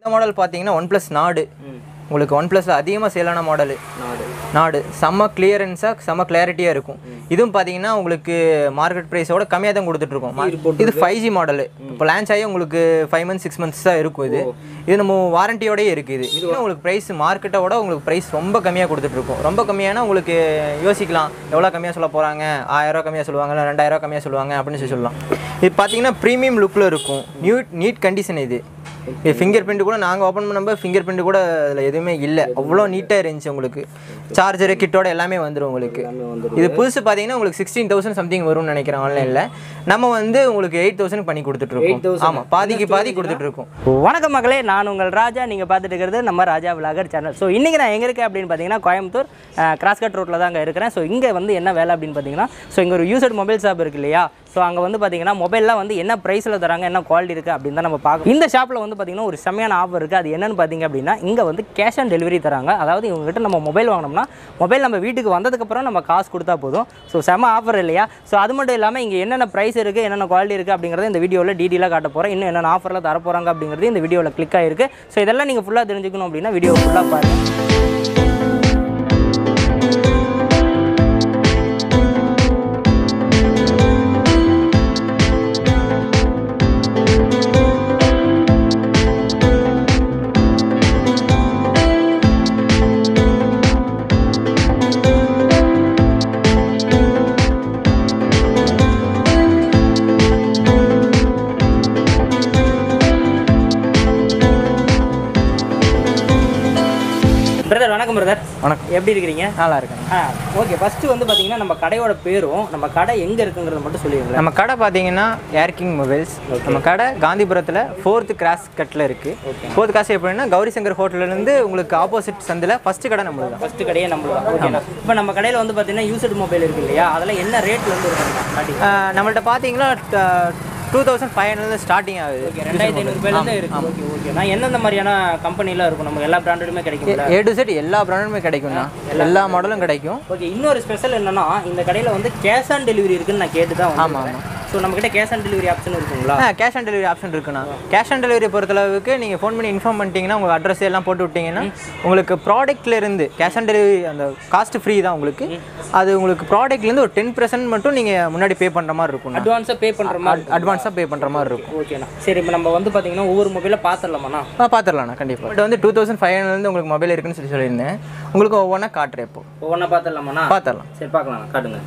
Model பார்த்தீங்கன்னா one plus நாடு ம் உங்களுக்கு ஒன் ப்ளஸில் அதிகமாக சேலான மாடலு நாடு நாடு செம்ம கிளியரன்ஸாக செம்ம கிளாரிட்டியாக இருக்கும் இதுவும் பார்த்தீங்கன்னா உங்களுக்கு மார்க்கெட் ப்ரைஸோட கம்மியாக தான் கொடுத்துட்ருக்கோம் இது ஃபைவ் ஜி மாடலு இப்போ லான்ச் ஆகி உங்களுக்கு ஃபைவ் மந்த்ஸ் சிக்ஸ் மந்த்ஸ் தான் இருக்கும் இது இது நம்ம வாரண்டியோடயே இருக்குது இது இன்னும் உங்களுக்கு ப்ரைஸ் மார்க்கெட்டோட உங்களுக்கு ப்ரைஸ் ரொம்ப கம்மியாக கொடுத்துட்ருக்கோம் ரொம்ப கம்மியானா உங்களுக்கு யோசிக்கலாம் எவ்வளோ கம்மியாக சொல்ல போகிறாங்க ஆயிரரூவா கம்மியாக சொல்லுவாங்க இல்லை ரெண்டாயிரரூவா கம்மியாக சொல்லுவாங்க அப்படின்னு சொல்லி சொல்லலாம் இது பார்த்தீங்கன்னா ப்ரீமியம் லுக்கில் இருக்கும் நியூ நீட் கண்டிஷன் இது இது ஃபிங்கர் பிரிண்ட் கூட நாங்கள் ஓப்பன் பண்ணும்போது ஃபிங்கர் பிரிண்ட் கூட அதில் எதுவுமே இல்லை அவ்வளோ நீட்டாக இருந்துச்சு உங்களுக்கு சார்ஜரு கிட்டோட எல்லாமே வந்துடும் உங்களுக்கு இது புதுசு பார்த்தீங்கன்னா உங்களுக்கு சிக்ஸ்டீன் தௌசண்ட் சம்திங் வரும்னு நினைக்கிறேன் ஆன்லைனில் நம்ம வந்து உங்களுக்கு எயிட் தௌசண்ட் பண்ணி கொடுத்துட்ருக்கோம் ஆமாம் பாதிக்கு பாதி கொடுத்துட்ருக்கோம் வணக்கம் மக்களே நான் உங்கள் ராஜா நீங்கள் பார்த்துட்டு இருக்கிறது நம்ம ராஜா விலாகர் சேனல் ஸோ இன்றைக்கி நான் எங்கே இருக்கேன் அப்படின்னு பார்த்தீங்கன்னா கோயம்புத்தூர் கிராஸ்கட் ரோட்டில் தான் அங்கே இருக்கிறேன் ஸோ இங்கே வந்து என்ன வேலை அப்படின்னு பார்த்தீங்கன்னா ஸோ இங்கே ஒரு யூசட் மொபைல் ஷாப் இருக்கு இல்லையா ஸோ அங்கே வந்து பார்த்தீங்கன்னா மொபைல்லாம் வந்து என்ன ப்ரைஸில் தராங்க என்ன குவாலிட்டி இருக்குது அப்படின்னு தான் நம்ம பார்க்கணும் இந்த ஷாப்பில் வந்து பார்த்தீங்கன்னா ஒரு செம்மையான ஆஃபர் இருக்குது அது என்னன்னு பார்த்தீங்க அப்படின்னா இங்கே வந்து கேஷ் ஆன் டெலிவரி தராங்க அதாவது இவங்ககிட்ட நம்ம மொபைல் வாங்கினோம்னா மொபைல் நம்ம வீட்டுக்கு வந்ததுக்கப்புறம் நம்ம காசு கொடுத்தா போதும் ஸோ செம ஆஃபர் இல்லையா ஸோ அது மட்டும் இல்லாமல் இங்கே என்னென்ன ப்ரைஸ் இருக்குது என்னென்ன குவாலிட்டி இருக்குது அப்படிங்கிறத இந்த வீடியோவில் டீட்டெயிலாக காட்ட போகிறேன் இன்னும் என்னென்ன ஆஃபரில் தர போகிறாங்க அப்படிங்கிறது இந்த வீடியோவில் கிளிக் ஆயிருக்கு ஸோ இதெல்லாம் நீங்கள் ஃபுல்லாக தெரிஞ்சுக்கணும் அப்படின்னா வீடியோ ஃபுல்லாக பாருங்கள் பிரதர் வணக்கம் பிரதர் வணக்கம் எப்படி இருக்கிறீங்க நல்லா இருக்கேன் ஆ ஓகே ஃபஸ்ட்டு வந்து பார்த்தீங்கன்னா நம்ம கடையோட பேரும் நம்ம கடை எங்கே இருக்குங்கிறத மட்டும் சொல்லிடுங்களேன் நம்ம கடை பார்த்தீங்கன்னா ஏர்கிங் மொபைல்ஸ் நம்ம கடை காந்திபுரத்தில் ஃபோர்த்து கிராஸ் கட்டில் இருக்குது ஃபோர்த் கிராஸ் எப்படின்னா கௌரி சங்கர் ஹோட்டல்லேருந்து உங்களுக்கு ஆப்போசிட் சந்தில் ஃபஸ்ட்டு கடை நம்மளுக்கு தான் ஃபஸ்ட்டு கடையே நம்மளுக்கு ஓகேண்ணா இப்போ நம்ம கடையில் வந்து பார்த்தீங்கன்னா யூஸ்டு மொபைல் இருக்கு இல்லையா அதில் என்ன ரேட்ல இருந்து இருக்கு ஸ்டார்டிங் ஆஹ் நம்மள்ட்ட பார்த்தீங்கன்னா two thousand five hundred starting ஆகுது ரெண்டாயிரத்தி ஐநூறுபாயிலேருந்து இருக்கு ஓகே ஓகே நான் எந்தெந்த மாதிரியான கம்பெனிலாம் இருக்கும் நம்ம எல்லா பிராண்டடுமே கிடைக்கும்ல ஏ டு செட் எல்லா பிராண்டுமே கிடைக்கும்ண்ணா எல்லா மாடலும் கிடைக்கும் ஓகே இன்னொரு ஸ்பெஷல் என்னன்னா இந்த கடையில் வந்து கேஷ் ஆன் டெலிவரி இருக்குன்னு நான் கேட்டு தான் ஆமாம் ஸோ நம்மக்கிட்ட கேஷ் ஆன் டெலிவரி ஆப்ஷன் இருக்குங்களா ஆ கேஷ் ஆன் டெலிவரி ஆப்ஷன் இருக்குண்ணா கேஷ் ஆன் டெலிவரி பொறுத்தளவுக்கு நீங்கள் ஃபோன் பண்ணி இன்ஃபார்ம் பண்ணிட்டீங்கன்னா உங்கள் அட்ரஸ் எல்லாம் போட்டு விட்டீங்கன்னா உங்களுக்கு ப்ராடக்ட்ல இருந்து கேஷ் ஆன் டெலிவரி அந்த காஸ்ட் ஃப்ரீ தான் உங்களுக்கு அது உங்களுக்கு ப்ராடக்ட்லேருந்து ஒரு டென் பர்சன்ட் மட்டும் நீங்கள் முன்னாடி பே பண்ணுற மாதிரி இருக்கும் அட்வான்ஸாக பே பண்ணுற மாதிரி அட்வான்ஸாக பே பண்ணுற மாதிரி இருக்கும் ஓகேண்ணா சரி இப்போ நம்ம வந்து பார்த்தீங்கன்னா ஒவ்வொரு மொபைலை பார்த்துடலாமாண்ணா ஆ பார்த்துடலாண்ணா கண்டிப்பாக பட் வந்து டூ தௌசண்ட் ஃபைவ் ஹண்ட்ரட்லேருந்து உங்களுக்கு மொபைல் இருக்குன்னு சொல்லி சொல்லியிருந்தேன் உங்களுக்கு ஒவ்வொன்றா காட்டுறேன் இப்போ ஒவ்வொன்றா பார்த்துடலாமாண்ணா பார்த்துடலாம் சரி பார்க்கலாம் காட்டுங்க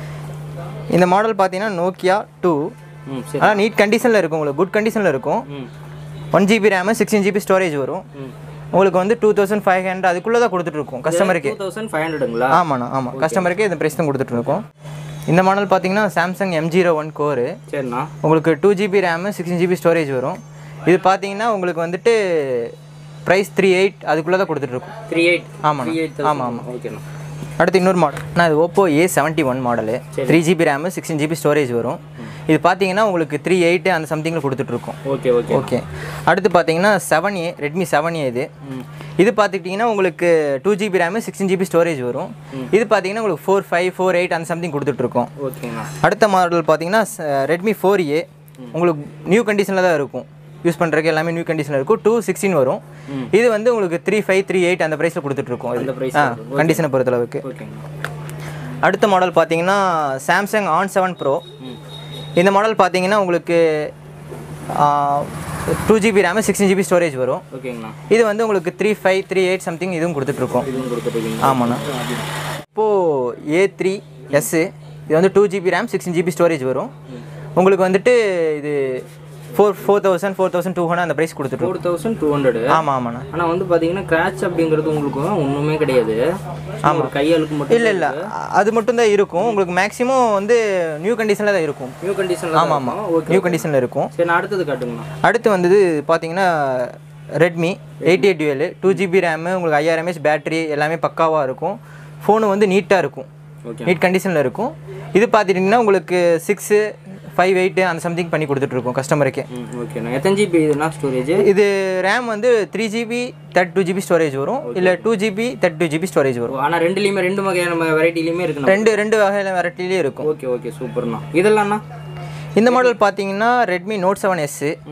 இந்த மாடல் பார்த்தீங்கன்னா நோக்கியா டூ ம் சரி ஆனால் நீட் கண்டிஷனில் இருக்கும் உங்களுக்கு குட் கண்டிஷனில் இருக்கும் ம் one GB RAM sixteen GB storage வரும் ம் உங்களுக்கு வந்து டூ தௌசண்ட் ஃபைவ் ஹண்ட்ரட் அதுக்குள்ளே தான் கொடுத்துட்ருக்கோம் கஸ்டமருக்கு டூ தௌசண்ட் ஃபைவ் ஹண்ட்ரடுங்களா ஆமாண்ணா ஆமாம் கஸ்டமருக்கு இந்த ப்ரைஸ் தான் கொடுத்துட்ருக்கோம் இந்த மாடல் பார்த்தீங்கன்னா Samsung M zero one core சரிண்ணா உங்களுக்கு two GB RAM sixteen GB storage வரும் இது பார்த்தீங்கன்னா உங்களுக்கு வந்துட்டு ப்ரைஸ் த்ரீ எயிட் அதுக்குள்ளே தான் கொடுத்துட்ருக்கோம் த்ரீ எயிட் ஆமாண்ணா த்ரீ எயிட் ஆமாம் ஆமாம் ஓகேண்ணா அடுத்து இன்னொரு மாடல் நான் இது Oppo A seventy one model three GB RAM sixteen GB storage வரும் இது பார்த்தீங்கன்னா உங்களுக்கு த்ரீ எயிட்டு அந்த சம்திங்கில் கொடுத்துட்ருக்கோம் ஓகே ஓகே ஓகே அடுத்து பார்த்தீங்கன்னா seven A Redmi seven A இது இது பார்த்துக்கிட்டிங்கன்னா உங்களுக்கு two GB RAM sixteen GB storage வரும் இது பார்த்தீங்கன்னா உங்களுக்கு ஃபோர் ஃபைவ் ஃபோர் எயிட் அந்த சம்திங் கொடுத்துட்ருக்கோம் ஓகேண்ணா அடுத்த மாடல் பார்த்தீங்கன்னா ரெட்மி ஃபோர் ஏ உங்களுக்கு நியூ கண்டிஷனில் தான் இருக்கும் யூஸ் பண்ணுறதுக்கு எல்லாமே நியூ கண்டிஷனில் இருக்கும் டூ சிக்ஸ்டீன் வரும் இது வந்து உங்களுக்கு த்ரீ ஃபைவ் த்ரீ எயிட் அந்த ப்ரைஸில் கொடுத்துட்ருக்கோம் அந்த price ஆ கண்டிஷனை பொறுத்தளவுக்கு ஓகேண்ணா அடுத்த மாடல் பார்த்தீங்கன்னா சாம்சங் ஆன் செவன் ப்ரோ இந்த மாடல் பார்த்தீங்கன்னா உங்களுக்கு two GB RAM sixteen GB storage வரும் ஓகேங்கண்ணா இது வந்து உங்களுக்கு three five three eight something இதுவும் கொடுத்துட்ருக்கோம் இதுவும் கொடுத்துருக்கீங்க ஆமாண்ணா இப்போது ஏ த்ரீ எஸ்ஸு இது வந்து two GB RAM sixteen GB storage வரும் உங்களுக்கு வந்துட்டு இது four four thousand four thousand two hundred அந்த ப்ரைஸ் கொடுத்துட்ருக்கோம் ஃபோர் தௌசண்ட் டூ ஹண்ட்ரடு ஆமாம் ஆமாண்ணா ஆனால் வந்து பார்த்தீங்கன்னா கிராச் அப்படிங்கிறது உங்களுக்கு ஒன்றுமே கிடையாது ஆமாம் கையாளுக்கு மட்டும் இல்லை இல்லை அது மட்டும் தான் இருக்கும் உங்களுக்கு மேக்ஸிமம் வந்து நியூ கண்டிஷனில் தான் இருக்கும் நியூ கண்டிஷனில் ஆமாம் ஆமாம் ஓகே நியூ கண்டிஷனில் இருக்கும் சரி நான் அடுத்தது காட்டுங்கண்ணா அடுத்து வந்தது பார்த்தீங்கன்னா ரெட்மி எயிட்டி எயிட் டுவெல் டூ ஜிபி ரேமு உங்களுக்கு ஐயாயிரம் எம்ஏஹெச் பேட்டரி எல்லாமே பக்காவாக இருக்கும் ஃபோனு வந்து நீட்டாக இருக்கும் ஓகே நீட் கண்டிஷனில் இருக்கும் இது பார்த்துட்டிங்கன்னா உங்களுக்கு சிக்ஸு ஃபைவ் எயிட்டு அந்த சம்திங் பண்ணி கொடுத்துட்ருக்கோம் கஸ்டமருக்கே ம் ஓகேண்ணா எத்தனை ஜிபி இதுனா ஸ்டோரேஜ் இது ரேம் வந்து three GB thirty two GB storage வரும் இல்லை two GB thirty two GB storage வரும் ஆனால் ரெண்டுலேயுமே ரெண்டு வகையான வெரைட்டிலையுமே இருக்குண்ணா ரெண்டு ரெண்டு வகையில் வெரைட்டிலே இருக்கும் ஓகே ஓகே சூப்பர்ண்ணா இதெல்லாம்ண்ணா இந்த மாடல் பார்த்தீங்கன்னா ரெட்மி நோட் செவன் எஸ்ஸு ம்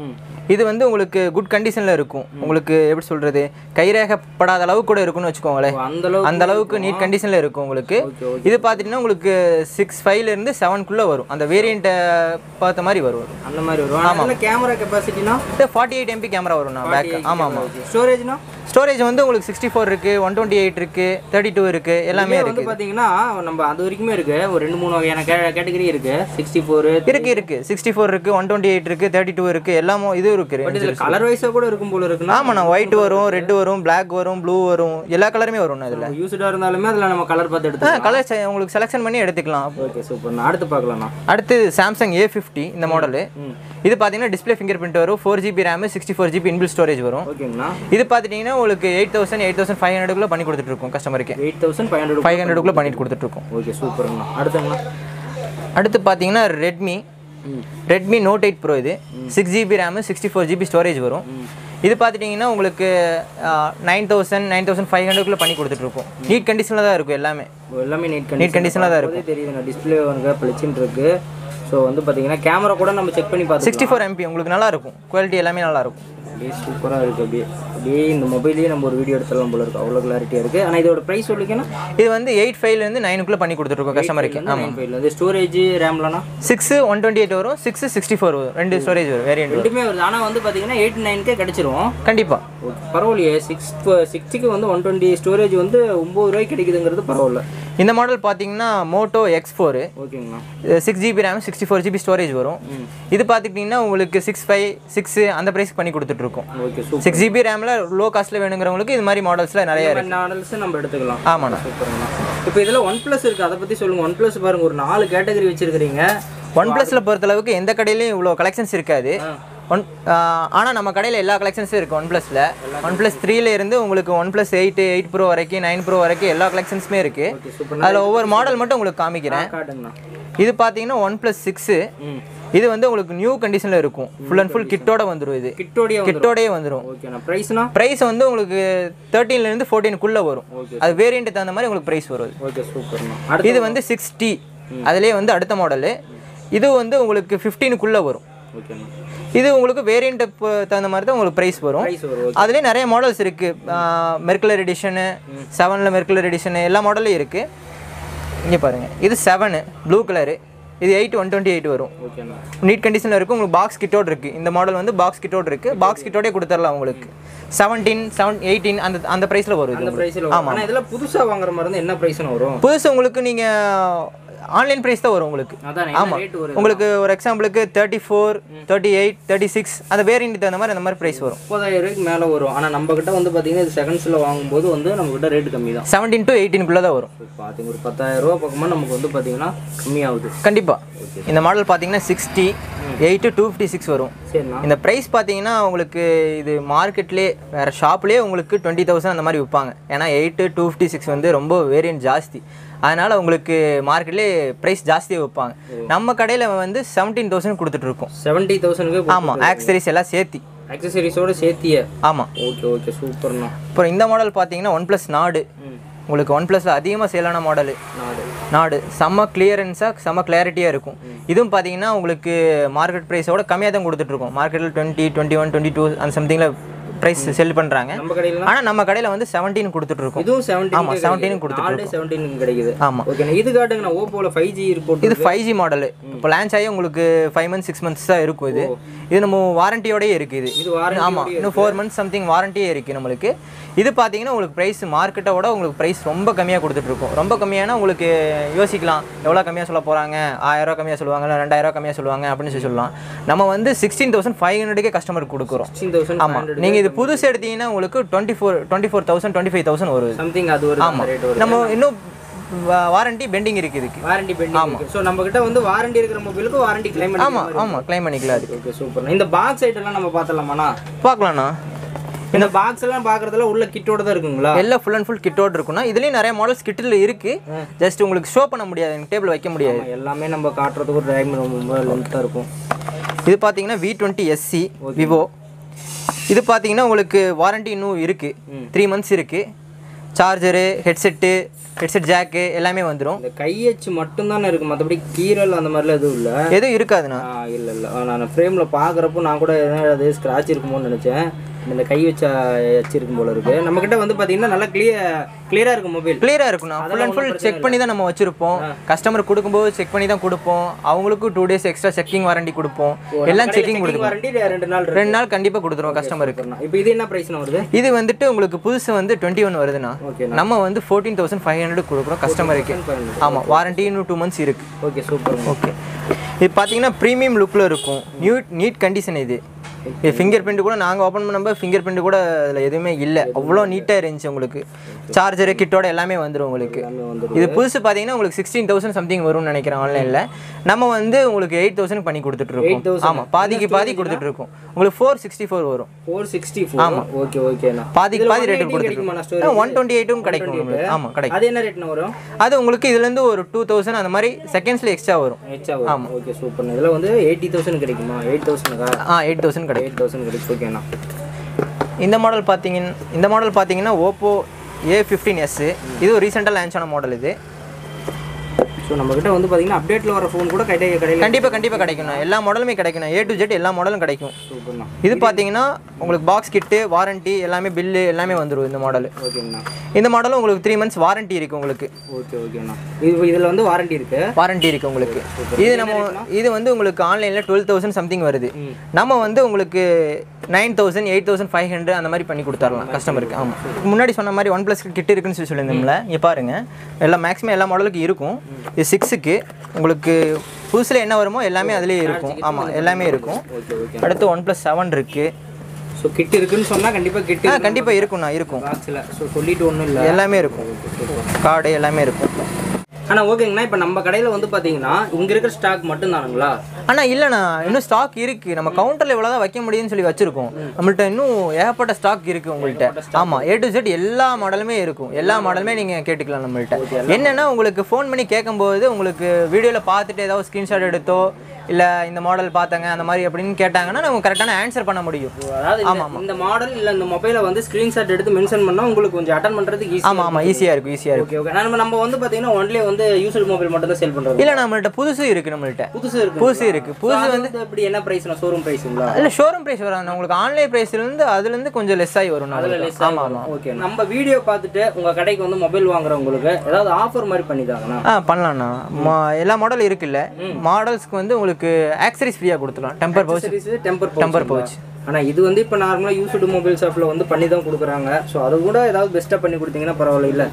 இது வந்து உங்களுக்கு குட் கண்டிஷனில் இருக்கும் உங்களுக்கு எப்படி சொல்கிறது கைரேகப்படாத அளவுக்கு கூட இருக்கும்னு வச்சுக்கோங்களேன் அந்த அளவுக்கு அந்த அளவுக்கு நீட் கண்டிஷனில் இருக்கும் உங்களுக்கு இது பார்த்துட்டிங்கன்னா உங்களுக்கு சிக்ஸ் ஃபைவ்லேருந்து செவனுக்குள்ளே வரும் அந்த வேரியண்ட்டை பார்த்த மாதிரி வரும் அந்த மாதிரி வரும் ஆமாம் கேமரா கெப்பாசிட்டினா இது ஃபார்ட்டி எயிட் எம்பி கேமரா வரும்ண்ணா பேக் ஆமாம் ஆமாம் ஸ்டோரேஜ்னா ஸ்டோரேஜ் வந்து உங்களுக்கு சிக்ஸ்டி ஃபோர் இருக்குது ஒன் டுவெண்ட்டி எயிட் இருக்குது தேர்ட்டி டூ இருக்குது எல்லாமே வந்து இருக்குது பார்த்தீங்கன்னா நம்ம அது வரைக்குமே இருக்கு ஒரு ரெண்டு மூணு வகையான கேட்டகரி இருக்கு சிக்ஸ்டி ஃபோர் இருக்கு இருக்கு சிக்ஸ்டி ஃபோர் இருக்கு ஒன் டுவெண்ட்டி எயிட் இருக்கு தேர்ட்டி டூ இருக்கு எல்லாமே இதுவும் இருக்கு இதில் கலர் வைஸாக கூட இருக்கும் போல இருக்குன்னா ஆமாண்ணா ஒயிட் வரும் ரெட் வரும் பிளாக் வரும் ப்ளூ வரும் எல்லா கலருமே வரும்ண்ணா இதில் யூஸ்டாக இருந்தாலுமே அதில் நம்ம கலர் பார்த்து எடுத்து கலர் உங்களுக்கு செலெக்ஷன் பண்ணி எடுத்துக்கலாம் ஓகே சூப்பர் அடுத்து பார்க்கலாம்ண்ணா அடுத்து சாம்சங் ஏ ஃபிஃப்டி இந்த மாடலு இது பார்த்தீங்கன்னா டிஸ்பிளே ஃபிங்கர் பிரிண்ட் வரும் four GB RAM sixty four GB inbuilt storage வரும் ஓகேங்கண்ணா இது பார்த்துட்டிங்கன்னா உங்களுக்கு eight thousand eight thousand five ஹண்ட்ரட்குள்ளே பண்ணி கொடுத்துட்ருக்கோம் கஸ்டமருக்கு eight thousand five hundred five ஹண்ட்ரட்குள்ளே பண்ணிட்டு கொடுத்துட்ருக்கோம் ஓகே சூப்பருங்கண்ணா அடுத்துங்கண்ணா அடுத்து பார்த்தீங்கன்னா Redmi Redmi Note eight pro இது six GB RAM sixty four GB storage வரும் இது பார்த்துட்டிங்கன்னா உங்களுக்கு nine thousand nine thousand five ஹண்ட்ரட்குள்ளே பண்ணி கொடுத்துட்ருக்கோம் நீட் கண்டிஷனில் தான் இருக்கும் எல்லாமே எல்லாமே நீட் நீட் கண்டிஷனாக தான் இருக்கும் பார்க்கும்போதே தெரியுதுங்க டிஸ்பிளே வந்து பளிச்சுன்னு இருக்கு ஸோ வந்து பார்த்தீங்கன்னா கேமரா கூட நம்ம செக் பண்ணி பார்த்து சிக்ஸ்டி ஃபோர் எம்பி உங்களுக்கு நல்லா இருக்கும் குவாலிட்டி எல்லாமே நல்லா இருக்கும் அப்படியே சூப்பராக இருக்குது அப்படியே அப்படியே இந்த மொபைல்லேயே நம்ம ஒரு வீடியோ எடுத்துடலாம் போல இருக்கு அவ்வளோ கிளாரிட்டியாக இருக்குது ஆனால் இதோட ப்ரைஸ் சொல்லிக்கன்னா இது வந்து எயிட் ஃபைவ்லேருந்து நைனுக்குள்ளே பண்ணி கொடுத்துட்ருக்கோம் கஸ்டமருக்கு ஆமாம் நைன் ஃபைவ்ல வந்து ஸ்டோரேஜ் ரேம்லனா சிக்ஸு ஒன் டுவெண்ட்டி எயிட் வரும் சிக்ஸ் சிக்ஸ்டி ஃபோர் வரும் ரெண்டு ஸ்டோரேஜ் வரும் வேரியண்ட் வரும் ரெண்டுமே வருது ஆனால் வந்து பார்த்தீங்கன்னா எயிட் நைனுக்கே கிடச்சிரும் கண்டிப்பாக ஓகே பரவாயில்லையே சிக்ஸ் சிக்ஸ்டிக்கு வந்து ஒன் டுவெண்ட்டி ஸ்டோரேஜ் வந்து ஒம்பது ரூபாய்க்கு கிடைக்குதுங்கிறது பரவாயில்ல இந்த மாடல் பார்த்தீங்கன்னா மோட்டோ எக்ஸ் ஃபோரு ஓகேங்கண்ணா six GB RAM sixty four GB storage வரும் இது பார்த்துக்கிட்டிங்கன்னா உங்களுக்கு சிக்ஸ் ஃபைவ் சிக்ஸு அந்த ப்ரைஸ்க்கு பண்ணி கொடுத்துட்ருக்கோம் ஓகே சூப்பர் சிக்ஸ் ஜிபி ரேமில் லோ காஸ்ட்டில் வேணுங்கிறவங்களுக்கு இது மாதிரி மாடல்ஸில் நிறைய இருக்கு மாடல்ஸ் நம்ம எடுத்துக்கலாம் ஆமாண்ணா சூப்பர்ண்ணா இப்போ இதில் ஒன் ப்ளஸ் இருக்குது அதை பற்றி சொல்லுங்கள் ஒன் ப்ளஸ் பாருங்கள் ஒரு நாலு கேட்டகரி வச்சுருக்கிறீங்க ஒன் ப்ளஸில் பொறுத்தளவுக்கு எந்த கடையிலையும் இவ்வளோ கலெக்ஷன்ஸ் இருக்காது ஒன் ஆனால் நம்ம கடையில் எல்லா கலெக்ஷன்ஸும் இருக்குது ஒன் ப்ளஸில் ஒன் ப்ளஸ் த்ரீல இருந்து உங்களுக்கு one plus eight eight pro வரைக்கும் நைன் ப்ரோ வரைக்கும் எல்லா கலெக்ஷன்ஸுமே இருக்குது ஓகே சூப்பர் அதில் ஒவ்வொரு மாடல் மட்டும் உங்களுக்கு காமிக்கிறேன் காட்டுங்கண்ணா இது பார்த்தீங்கன்னா ஒன் ப்ளஸ் சிக்ஸு ம் இது வந்து உங்களுக்கு நியூ கண்டிஷனில் இருக்கும் ஃபுல் அண்ட் ஃபுல் கிட்டோட வந்துடும் இது கிட்டோடைய வந்து கிட்டோடயே வந்துடும் ஓகேண்ணா ப்ரைஸ்னா ப்ரைஸ் வந்து உங்களுக்கு தேர்ட்டீன்லேருந்து ஃபோர்டீனுக்குள்ளே வரும் அது வேரியண்ட்டு தகுந்த மாதிரி உங்களுக்கு ப்ரைஸ் வரும் ஓகே சூப்பர்ண்ணா அடுத்து இது வந்து சிக்ஸ் டி அதுலேயே வந்து அடுத்த மாடலு இது வந்து உங்களுக்கு ஃபிஃப்டீனுக்குள்ளே வரும் ஓகேண்ணா இது உங்களுக்கு வேரியண்ட்டு தகுந்த மாதிரி தான் உங்களுக்கு ப்ரைஸ் வரும் ப்ரைஸ் வரும் அதுலேயே நிறைய மாடல்ஸ் இருக்குது மெர்குலர் எடிஷனு செவனில் மெர்குலர் எடிஷனு எல்லா மாடலும் இருக்குது இங்கே பாருங்கள் இது செவனு ப்ளூ கலரு இது எயிட் ஒன் டுவெண்ட்டி எயிட் வரும் ஓகேண்ணா நீட் கண்டிஷனில் இருக்கும் உங்களுக்கு பாக்ஸ் கிட்டோடு இருக்குது இந்த மாடல் வந்து பாக்ஸ் கிட்டோடு இருக்குது பாக்ஸ் கிட்டோடே கொடுத்துடலாம் உங்களுக்கு செவன்டீன் செவன் எயிட்டீன் அந்த அந்த ப்ரைஸில் வரும் இது அந்த உங்களுக்கு. ப்ரைஸில் வரும் ஆனால் இதெல்லாம் புதுசாக வாங்குற மாதிரி இருந்தால் என்ன ப்ரைஸ்னு வரும் புதுசு உங்களுக்கு நீங்கள் ஆன்லைன் ப்ரைஸ் தான் வரும் உங்களுக்கு அதான் ஆமாம் ரேட் வரும் உங்களுக்கு ஒரு எக்ஸாம்பிளுக்கு thirty four thirty eight thirty six அந்த வேரியண்ட் தகுந்த மாதிரி அந்த மாதிரி ப்ரைஸ் வரும் முப்பதாயிரம் ரூபாய்க்கு மேலே வரும் ஆனால் நம்ம கிட்ட வந்து பார்த்தீங்கன்னா இது செகண்ட்ஸில் வாங்கும்போது வந்து நம்ம கிட்ட ரேட் கம்மி தான் செவன்டீன் டு எயிட்டீனுக்குள்ளே தான் வரும் பார்த்திங்க ஒரு பத்தாயிரம் ரூபா பக்கமாக நமக்கு வந்து பார்த்தீங்கன்னா கம்மியாகுது கண்டிப்பாக இந்த மாடல் பார்த்தீங்கன்னா sixty eight two fifty six வரும் சரிண்ணா இந்த ப்ரைஸ் பார்த்தீங்கன்னா உங்களுக்கு இது மார்க்கெட்லேயே வேறு ஷாப்லேயே உங்களுக்கு டுவெண்ட்டி தௌசண்ட் அந்த மாதிரி விற்பாங்க ஏன்னா எயிட்டு டூ ஃபிஃப்டி சிக்ஸ் வந்து ரொம்ப வேரியன்ட் ஜாஸ்தி அதனால் உங்களுக்கு மார்க்கெட்லேயே ப்ரைஸ் ஜாஸ்தியாக விற்பாங்க நம்ம கடையில் வந்து செவன்டீன் தௌசண்ட் கொடுத்துட்ருக்கோம் செவன்ட்டி தௌசண்ட்க்கு ஆமாம் ஆக்சரிஸ் எல்லாம் சேர்த்தி அக்சசரிஸோட சேர்த்திய ஆமாம் ஓகே ஓகே சூப்பர்ண்ணா அப்புறம் இந்த மாடல் பார்த்தீங்கன்னா ஒன் ப்ளஸ் நாடு உங்களுக்கு ஒன் ப்ளஸில் அதிகமாக சேலான மாடலு நாடு நாடு செம்ம கிளியரன்ஸாக செம்ம கிளாரிட்டியாக இருக்கும் இதுவும் பார்த்தீங்கன்னா உங்களுக்கு மார்க்கெட் ப்ரைஸோட கம்மியாக தான் கொடுத்துட்ருக்கோம் மார்க்கெட்டில் twenty twenty one twenty two அந்த சம்திங்கில் ப்ரைஸ் செல் பண்ணுறாங்க நம்ம கடையில் ஆனால் நம்ம கடையில் வந்து செவன்டீன் கொடுத்துட்ருக்கோம் இதுவும் செவன்டீன் ஆமாம் செவன்டீன் கொடுத்துட்டு நாலு செவன்டீன் கிடைக்குது ஆமாம் ஓகேண்ணா இது காட்டுங்கண்ணா ஓப்போவில் ஃபைவ் ஜி ரிப்போர்ட் இது ஃபைவ் ஜி மாடலு இப்போ லான்ச் ஆகி உங்களுக்கு ஃபைவ் மந்த்ஸ் சிக்ஸ் மந்த்ஸ் தான் இருக்கும் இது இது நம்ம வாரண்டியோடயே இருக்குது இது இது வாரண்டி ஆமாம் இன்னும் ஃபோர் மந்த்ஸ் சம்திங் வாரண்டியே இருக்குது நம்மளுக்கு இது பார்த்தீங்கன்னா உங்களுக்கு ப்ரைஸ் மார்க்கெட்டோட உங்களுக்கு ப்ரைஸ் ரொம்ப கம்மியாக கொடுத்துட்ருக்கோம் ரொம்ப கம்மியானா உங்களுக்கு யோசிக்கலாம் எவ்வளோ கம்மியாக சொல்ல போகிறாங்க ஆயிரரூவா கம்மியாக சொல்லுவாங்க இல்லை ரெண்டாயிரரூவா கம்மியாக சொல்லுவாங்க அப்படின்னு சொல்லி சொல்லலாம் நம்ம வந்து சிக்ஸ்டீன் தௌசண்ட் ஃபைவ் ஹண்ட்ரடுக்கே கஸ்டமருக்கு கொடுக்குறோம் சிக்ஸ்டீன் தௌசண்ட் ஆமாம் நீங்கள் இது புதுசு எடுத்தீங்கன்னா உங்களுக்கு twenty four twenty four thousand twenty five thousand வருது சம்திங் அது ஒரு ஆமாம் ரேட் வரும் நம்ம இன்னும் வாரண்டி பெண்டிங் இருக்குது இதுக்கு வாரண்டி பெண்டிங் ஸோ நம்ம கிட்ட வந்து வாரண்டி இருக்கிற மொபைலுக்கு வாரண்டி கிளைம் ஆமாம் ஆமாம் க்ளைம் பண்ணிக்கலாம் அதுக்கு ஓகே சூப்பர் இந்த பாக்ஸ் ஐட்டம்லாம் நம்ம பார்த்தலாமாண்ணா பார்க்கலாண்ணா இந்த பாக்ஸ் எல்லாம் பார்க்கறதுல உள்ள கிட்டோட தான் இருக்குங்களா எல்லாம் ஃபுல் அண்ட் ஃபுல் கிட்டோட இருக்குன்னா இதுலேயும் நிறைய மாடல்ஸ் கிட்டில் இருக்கு ஜஸ்ட் உங்களுக்கு ஷோ பண்ண முடியாது டேபிள் வைக்க முடியாது ஆமா, எல்லாமே நம்ம காட்டுறதுக்கு ஒரு டைம் ரொம்ப லென்த்தாக இருக்கும் இது பார்த்தீங்கன்னா வி டுவெண்ட்டி எஸ்சி விவோ இது பார்த்தீங்கன்னா உங்களுக்கு வாரண்டி இன்னும் இருக்குது த்ரீ மந்த்ஸ் இருக்குது சார்ஜரு ஹெட்செட்டு ஹெட்செட் ஜாக்கு எல்லாமே வந்துடும் இந்த கையச்சு மட்டும்தானே இருக்கு மற்றபடி கீரல் அந்த மாதிரிலாம் எதுவும் இல்லை எதுவும் இருக்காதுண்ணா இல்லை இல்லை நான் ஃப்ரேமில் பார்க்குறப்போ நான் கூட என்ன அது ஸ்க்ராட்ச் இருக்குமோன்னு நினச்சேன் இந்த கை வச்ச அச்சு இருக்கும் போல இருக்கு நம்மக்கிட்ட வந்து பார்த்தீங்கன்னா நல்லா கிளியர் கிளியராக இருக்கும் மொபைல் கிளியராக இருக்குண்ணா ஃபுல் அண்ட் ஃபுல் செக் பண்ணி தான் நம்ம வச்சிருப்போம் கஸ்டமர் கொடுக்கும்போது செக் பண்ணி தான் கொடுப்போம் அவங்களுக்கும் two days extra checking warranty கொடுப்போம் எல்லாம் செக்கிங் கொடுப்போம் வாரண்டி ரெண்டு நாள் இருக்கு ரெண்டு நாள் கண்டிப்பாக கொடுத்துருவோம் கஸ்டமருக்கு இப்போ இது என்ன ப்ரைஸ்னு வருது இது வந்துட்டு உங்களுக்கு புதுசு வந்து டுவெண்ட்டி ஒன் வருதுண்ணா ஓகே நம்ம வந்து ஃபோர்டீன் தௌசண்ட் ஃபைவ் ஹண்ட்ரட் கொடுக்குறோம் கஸ்டமருக்கு ஆமாம் வாரண்டி இன்னும் டூ மந்த்ஸ் இருக்குது ஓகே சூப்பர் ஓகே இது பார்த்தீங்கன்னா ப்ரீமியம் லுக்கில் இருக்கும் நியூட் நீட் கண்டிஷன் இது இது ஃபிங்கர் பிரிண்ட் கூட நாங்கள் ஓப்பன் பண்ணும்போது ஃபிங்கர் பிரிண்ட் கூட அதில் எதுவுமே இல்லை அவ்வளோ நீட்டாக இருந்துச்சு உங்களுக்கு சார்ஜரு கிட்டோட எல்லாமே வந்துடும் உங்களுக்கு இது புதுசு பார்த்தீங்கன்னா உங்களுக்கு சிக்ஸ்டீன் தௌசண்ட் சம்திங் வரும்னு நினைக்கிறேன் ஆன்லைனில் நம்ம வந்து உங்களுக்கு எயிட் தௌசண்ட் பண்ணி கொடுத்துட்ருக்கோம் ஆமாம் பாதிக்கு பாதி கொடுத்துட்ருக்கோம் உங்களுக்கு ஃபோர் சிக்ஸ்டி ஃபோர் வரும் ஃபோர் சிக்ஸ்டி ஃபோர் ஓகே ஓகேண்ணா பாதிக்கு பாதி ரேட்டு கிடைக்குமா கொடுத்துருக்கோம் ஒன் டுவெண்ட்டி எயிட்டும் கிடைக்கும் உங்களுக்கு ஆமாம் கிடைக்கும் அது என்ன ரேட்னு வரும் அது உங்களுக்கு இதுலேருந்து ஒரு டூ தௌசண்ட் அந்த மாதிரி செகண்ட்ஸில் எக்ஸ்ட்ரா வரும் ஹெச்ஆ வரும் ஓகே சூப்பர் இதில் வந்து எயிட்டி தௌசண்ட் கிடைக்குமா எயிட் தௌசண்ட்க்கா ஆ எயிட் தௌசண்ட் கிடைக்கும் எயிட் தௌசண்ட் கிடைக்கும் ஓகேண்ணா இந்த மாடல் பார்த்தீங்கன்னா இந்த மாடல் பார்த்தீங்கன்னா ஓப்போ ஏ ஃபிஃப்டீன் எஸ் இது ரீசெண்டாக லான்ச் ஆன மாடல் இது ஸோ நம்மக்கிட்ட வந்து பார்த்தீங்கன்னா அப்டேட்டில் வர ஃபோன் கூட கடையில் கடையில் கண்டிப்பாக கண்டிப்பாக கிடைக்குண்ணா எல்லா மாடலுமே கிடைக்கும் ஏ டு ஜெட் எல்லா மாடலும் கிடைக்கும் சூப்பர்ண்ணா இது பார்த்தீங்கன்னா உங்களுக்கு பாக்ஸ் கிட்டு வாரண்டி எல்லாமே பில்லு எல்லாமே வந்துடும் இந்த மாடல் ஓகேங்கண்ணா இந்த மாடலும் உங்களுக்கு த்ரீ மந்த்ஸ் வாரண்டி இருக்குது உங்களுக்கு ஓகே ஓகேண்ணா இது இதில் வந்து வாரண்டி இருக்கு வாரண்டி இருக்குது உங்களுக்கு இது நம்ம இது வந்து உங்களுக்கு ஆன்லைனில் டுவெல் தௌசண்ட் சம்திங் வருது நம்ம வந்து உங்களுக்கு nine thousand eight thousand five hundred அந்த மாதிரி பண்ணி கொடுத்துடலாம் கஸ்டமருக்கு ஆமாம் முன்னாடி சொன்ன மாதிரி ஒன் ப்ளஸ் கிட்ட இருக்குன்னு சொல்லி சொல்லியிருந்தோம்ல இங்கே பாருங்கள் எல்லாம் மேக்ஸிமம் எல்லா மாடலுக்கும் இருக்கும் இது சிக்ஸுக்கு உங்களுக்கு புதுசில் என்ன வருமோ எல்லாமே அதுலேயே இருக்கும் ஆமாம் எல்லாமே இருக்கும் ஓகே ஓகே அடுத்து ஒன் ப்ளஸ் செவன் இருக்குது ஸோ கிட் இருக்குன்னு சொன்னால் கண்டிப்பாக கிட் ஆ கண்டிப்பாக இருக்கும்ண்ணா இருக்கும் பாக்ஸில் ஸோ சொல்லிட்டு ஒன்றும் இல்லை எல்லாமே இருக்கும் கார்டு எல்லாமே இருக்கும் ஆனால் ஓகேங்கண்ணா இப்போ நம்ம கடையில் வந்து பார்த்தீங்கன்னா இங்கே இருக்கிற ஸ்டாக் மட்டும்தானுங்களா ஆனால் இல்லைண்ணா இன்னும் ஸ்டாக் இருக்குது நம்ம கவுண்டரில் இவ்வளோ தான் வைக்க முடியும்னு சொல்லி வச்சுருக்கோம் நம்மள்ட்ட இன்னும் ஏகப்பட்ட ஸ்டாக் இருக்குது உங்கள்கிட்ட ஆமாம் ஏ டு செட் எல்லா மாடலுமே இருக்கும் எல்லா மாடலுமே நீங்கள் கேட்டுக்கலாம் நம்மள்ட்ட என்னென்னா உங்களுக்கு ஃபோன் பண்ணி கேட்கும்போது உங்களுக்கு வீடியோவில் பார்த்துட்டு ஏதாவது ஸ்க்ரீன்ஷாட் எடுத்தோ இல்லை இந்த மாடல் பார்த்தாங்க அந்த மாதிரி அப்படின்னு கேட்டாங்கன்னா நம்ம கரெக்டான ஆன்சர் பண்ண முடியும் அதாவது இந்த- இந்த மாடல் இல்லை இந்த மொபைலை வந்து ஸ்க்ரீன்ஷாட் எடுத்து மென்ஷன் பண்ணால் உங்களுக்கு கொஞ்சம் அட்டன் பண்ணுறதுக்கு ஈஸி ஆமாம் ஆமாம் ஈஸியாக இருக்கும் ஈஸியாக இருக்கும் ஓகே ஓகே நம்ம நம்ம வந்து பார்த்தீங்கன்னா ஒன்லி வந்து யூசர் மொபைல் மட்டும் தான் சேல் பண்ணுறோம் இல்லை நம்மள்ட்ட புதுசு இருக்குது நம்மள்ட்ட புதுசு இருக்கு புதுசு இருக்குது புதுசு புதுசு வந்து எப்படி என்ன ப்ரைஸ்னா ஷோரூம் ப்ரைஸுங்களா இல்லை ஷோரூம் ப்ரைஸ் வராது உங்களுக்கு ஆன்லைன் ப்ரைஸ்லேருந்து அதுலேருந்து கொஞ்சம் லெஸ் ஆகி வரும் நம்மளுக்கு. ஆமாம் ஆமாம் ஓகே நம்ம வீடியோ பார்த்துட்டு உங்க கடைக்கு வந்து மொபைல் வாங்குறவங்களுக்கு ஏதாவது ஆஃபர் மாதிரி பண்ணிதாங்கண்ணா ஆ பண்ணலாம்ண்ணா மா எல்லா மாடல் இருக்குல்ல மாடல்ஸ்க்கு வந்து உங்களுக்கு ஆக்சரிஸ் ஃப்ரீயாக கொடுத்துலாம் temper pouch temper temper pouch ஆனா இது வந்து இப்போ நார்மலாக யூஸ்டு மொபைல் ஷாப்பில் வந்து பண்ணி தான் கொடுக்குறாங்க ஸோ அது கூட ஏதாவது பெஸ்ட்டாக பண்ணி கொடுத்தீங்கன்னா பரவாயில்ல இல்லை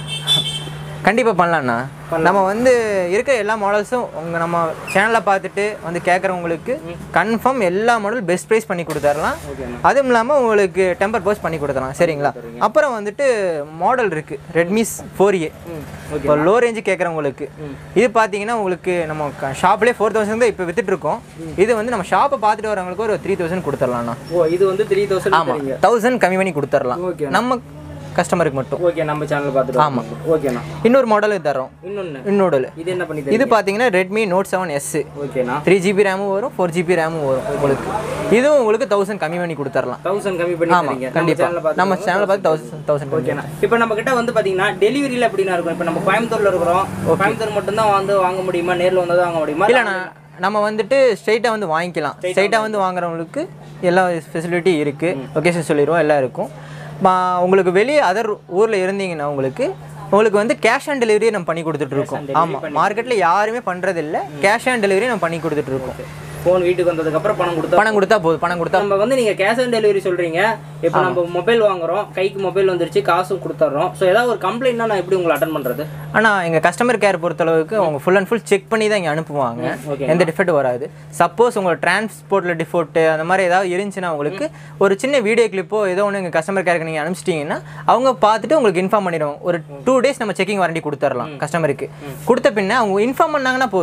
கண்டிப்பாக பண்ணலாம்ண்ணா நம்ம வந்து இருக்கிற எல்லா மாடல்ஸும் உங்கள் நம்ம சேனலில் பார்த்துட்டு வந்து கேட்குறவங்களுக்கு கன்ஃபார்ம் எல்லா மாடல் பெஸ்ட் ப்ரைஸ் பண்ணி கொடுத்துடலாம் அதுவும் இல்லாமல் உங்களுக்கு டெம்பர் பவுச் பண்ணி கொடுத்துடலாம் சரிங்களா அப்புறம் வந்துட்டு மாடல் இருக்குது ரெட்மிஸ் ஃபோர் ஏ இப்போ லோ ரேஞ்சு கேட்குறவங்களுக்கு இது பார்த்தீங்கன்னா உங்களுக்கு நம்ம ஷாப்லேயே ஃபோர் தௌசண்ட் தான் இப்போ வித்துட்டு இருக்கோம் இது வந்து நம்ம ஷாப்பை பார்த்துட்டு வரவங்களுக்கு ஒரு த்ரீ தௌசண்ட் கொடுத்துடலாம்ண்ணா ஓ இது வந்து த்ரீ தௌசண்ட் ஆமாம் தௌசண்ட் கம்மி பண்ணி கொடுத்துடலாம் Okay. நம்ம கஸ்டமருக்கு மட்டும் ஓகே நம்ம சேனல் பார்த்துட்டு ஆமா. ஓகேண்ணா இன்னொரு மாடல் தரோம் இன்னொன்று இன்னொரு இது என்ன பண்ணி இது பார்த்தீங்கன்னா ரெட்மி நோட் செவன் எஸ் ஓகேண்ணா த்ரீ ஜிபி ரேமும் வரும் ஃபோர் ஜிபி ரேமும் வரும் உங்களுக்கு இதுவும் உங்களுக்கு தௌசண்ட் கம்மி பண்ணி கொடுத்துடலாம் தௌசண்ட் கம்மி பண்ணி ஆமாம் தரீங்க கண்டிப்பாக நம்ம சேனலை பார்த்து தௌசண்ட் தௌசண்ட் ஓகேண்ணா இப்போ நம்ம கிட்ட வந்து பாத்தீங்கன்னா டெலிவரியில் எப்படின்னா இருக்கும் இப்போ நம்ம கோயம்புத்தூர்ல இருக்கிறோம் கோயம்புத்தூர் மட்டும்தான் வந்து வாங்க முடியுமா நேர்ல வந்து வாங்க முடியுமா இல்லைண்ணா நம்ம வந்துட்டு ஸ்ட்ரைட்டாக வந்து வாங்கிக்கலாம் ஸ்ட்ரைட்டாக வந்து வாங்குறவங்களுக்கு எல்லா ஃபெசிலிட்டி இருக்குது லொக்கேஷன் சொல்லிடுவோம் எல்லாம் இருக்கும் மா- உங்களுக்கு வெளியே அதர் ஊரில் இருந்தீங்கன்னா உங்களுக்கு உங்களுக்கு வந்து கேஷ் ஆன் டெலிவரி நம்ம பண்ணி கொடுத்துட்ருக்கோம் ஆமாம் மார்க்கெட்டில் யாருமே பண்ணுறதில்ல கேஷ் ஆன் டெலிவரி நம்ம பண்ணி கொடுத்துட்ருக்கோம் ஃபோன் வீட்டுக்கு வந்ததுக்கு அப்புறம் பணம் கொடுத்தா பணம் கொடுத்தா போதும் பணம் கொடுத்தா நம்ம வந்து நீங்க கேஷ் ஆன் டெலிவரி சொல்றீங்க இப்போ நம்ம மொபைல் வாங்குறோம் கைக்கு மொபைல் வந்துருச்சு காசும் கொடுத்துட்றோம் ஸோ ஏதாவது ஒரு கம்ப்ளைண்ட்னா நான் எப்படி உங்களை அட்டன் பண்றது ஆனால் எங்கள் கஸ்டமர் கேர் பொறுத்தளவுக்கு அவங்க ஃபுல் அண்ட் ஃபுல் செக் பண்ணி தான் இங்கே அனுப்புவாங்க okay. எந்த டிஃபெக்ட் வராது சப்போஸ் உங்கள் டிரான்ஸ்போர்ட்டில் டிஃபெக்ட்டு அந்த மாதிரி ஏதாவது இருந்துச்சுன்னா உங்களுக்கு ஒரு சின்ன வீடியோ கிளிப்போ ஏதோ ஒன்று எங்கள் கஸ்டமர் கேருக்கு நீங்கள் அனுப்பிச்சிட்டிங்கன்னா அவங்க பார்த்துட்டு உங்களுக்கு இன்ஃபார்ம் பண்ணிடுவாங்க ஒரு டூ டேஸ் நம்ம செக்கிங் வாரண்டி கொடுத்துடலாம் கஸ்டமருக்கு கொடுத்த பின்ன அவங்க இன்ஃபார்ம் பண்ணாங்கன்னா போதும்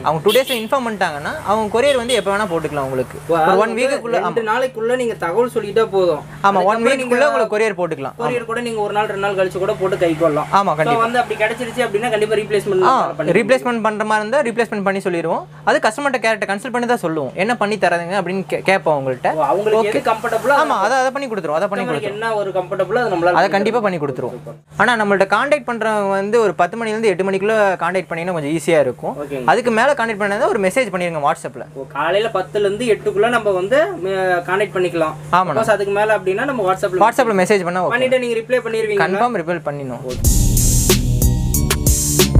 அவங்க டூ டேஸ் இன்ஃபார்ம் பண்ணிட்டாங்கன்னா அவங்க கொரியர் வந்து எப்போ வேணா போட்டுக்கலாம் உங்களுக்கு ஒரு ஒன் வீக்குக்குள்ள ரெண்டு நாளைக்குள்ள நீங்க தகவல் சொல்லிட்டா போதும் ஆமா ஒன் வீக்குக்குள்ள உங்களுக்கு கொரியர் போட்டுக்கலாம் கொரியர் கூட நீங்க ஒரு நாள் ரெண்டு நாள் கழிச்சு கூட போட்டு கை கொள்ளலாம் ஆமா ஸோ கண்டிப்பா வந்து அப்படி கிடைச்சிருச்சு அப்படின்னா கண்டிப்பா ரீப்ளேஸ்மெண்ட் பண்ணி ரீப்ளேஸ்மெண்ட் பண்ற மாதிரி இருந்தா ரீப்ளேஸ்மெண்ட் பண்ணி சொல்லிடுவோம் அது கஸ்டமர்கிட்ட கேரக்டர் கன்சல்ட் பண்ணி தான் சொல்லுவோம் என்ன பண்ணி தரதுங்க அப்படின்னு கே- கேட்போம் அவங்கள்ட்ட ஓ, அவங்களுக்கு எது கம்ஃபர்டபுளா ஆமா அதை அதை பண்ணி கொடுத்துருவோம் அதை பண்ணி கொடுத்துருவோம் என்ன ஒரு கம்ஃபர்டபுளா அது நம்மளால அதை கண்டிப்பா பண்ணி கொடுத்துருவோம் ஆனா நம்மள்ட்ட காண்டாக்ட் பண்றவங்க வந்து ஒரு பத்து மணிலேருந்து எட்டு மணிக்குள்ள காண்டாக்ட் பண்ணிங்கன்னா கொஞ்சம் ஈஸியா இருக்கும் ஓகேங்க அதுக்கு மேல காண்டாக்ட் பண்ணா ஒரு மெசேஜ் பண்ணிருங்க வாட்ஸ்அப்ல ஓ, காலையில பத்துல இருந்து எட்டுக்குள்ள நம்ம வந்து கான்டாக்ட் பண்ணிக்கலாம் ஆமாண்ணா Suppose அதுக்கு மேல அப்படின்னா நம்ம வாட்ஸ்அப்ல வாட்ஸ்அப்ல மெசேஜ் பண்ணா ஓகே பண்ணிட்டு நீங்க ரிப்ளை பண்ணிருவீங்க கன்ஃபார்ம் ரிப்பேர் பண்ணிடணும்